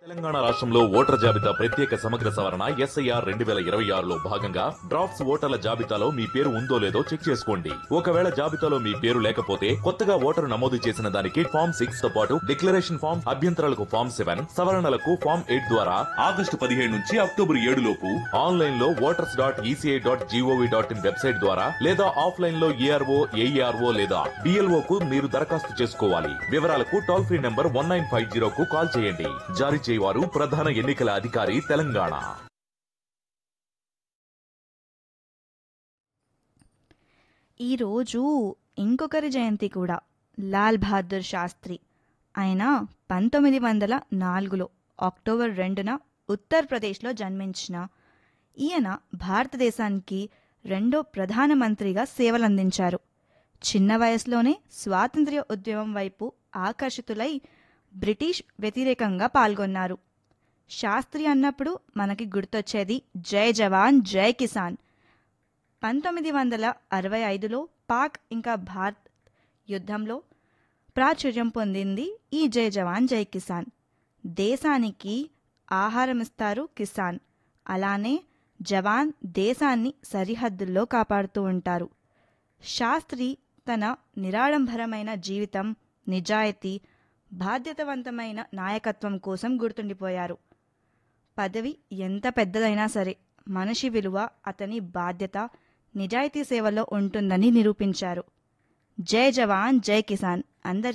తెలంగాణ రాష్ట్రంలో ఓటర్ జాబితా ప్రత్యేక సమగ్ర సవరణ ఎస్ఐఆర్ రెండు వేల ఇరవై ఆరులో భాగంగా డ్రాఫ్ట్స్ ఓటర్ల జాబితాలో మీ పేరు ఉందో లేదో చెక్ చేసుకోండి ఒకవేళ జాబితాలో మీ పేరు లేకపోతే కొత్తగా ఓటరు నమోదు చేసిన దానికి ఫామ్ సిక్స్ తో పాటు డిక్లరేషన్ ఫామ్ అభ్యంతరాలకు ఫామ్ సెవెన్ సవరణలకు ఫామ్ ఎయిట్ ద్వారా ఆగస్టు పదిహేడు నుంచి అక్టోబర్ ఏడు లోపు ఆన్లైన్ లో voters dot ECI dot GOV dot in website ద్వారా లేదా ఆఫ్లైన్ లో ఏఆర్ఓ ఏఈఆర్ఓ లేదా డిఎల్ఓ కు మీరు దరఖాస్తు చేసుకోవాలి వివరాలకు toll free number one nine five zero కు కాల్ చేయండి జారీ చేయవారు ప్రధాన ఎన్నికల అధికారి తెలంగాణ ఈరోజు ఇంకొకరి జయంతి కూడా లాల్ బహదూర్ శాస్త్రి ఆయన పంతొమ్మిది వందల నాలుగులో అక్టోబర్ రెండున ఉత్తరప్రదేశ్లో జన్మించిన ఈయన భారతదేశానికి రెండో ప్రధానమంత్రిగా సేవలందించారు చిన్న వయసులోనే స్వాతంత్ర్య ఉద్యమం వైపు ఆకర్షితులై బ్రిటిష్ వ్యతిరేకంగా పాల్గొన్నారు శాస్త్రి అన్నప్పుడు మనకి గుర్తొచ్చేది జై జవాన్ జై కిసాన్ పంతొమ్మిది వందల అరవై ఐదులో పాక్ ఇంకా భారత్ యుద్ధంలో ప్రాచుర్యం పొందింది ఈ జై జవాన్ జై కిసాన్ దేశానికి ఆహారం ఇస్తారు కిసాన్ అలానే జవాన్ దేశాన్ని సరిహద్దుల్లో కాపాడుతూ ఉంటారు శాస్త్రి తన నిరాడంబరమైన జీవితం నిజాయితీ బాధ్యతవంతమైన నాయకత్వం కోసం గుర్తుండిపోయారు పదవి ఎంత పెద్దదైనా సరే మనిషి విలువ అతని బాధ్యత నిజాయితీ సేవలో ఉంటుందని నిరూపించారు జై జవాన్ జై కిసాన్ అందరి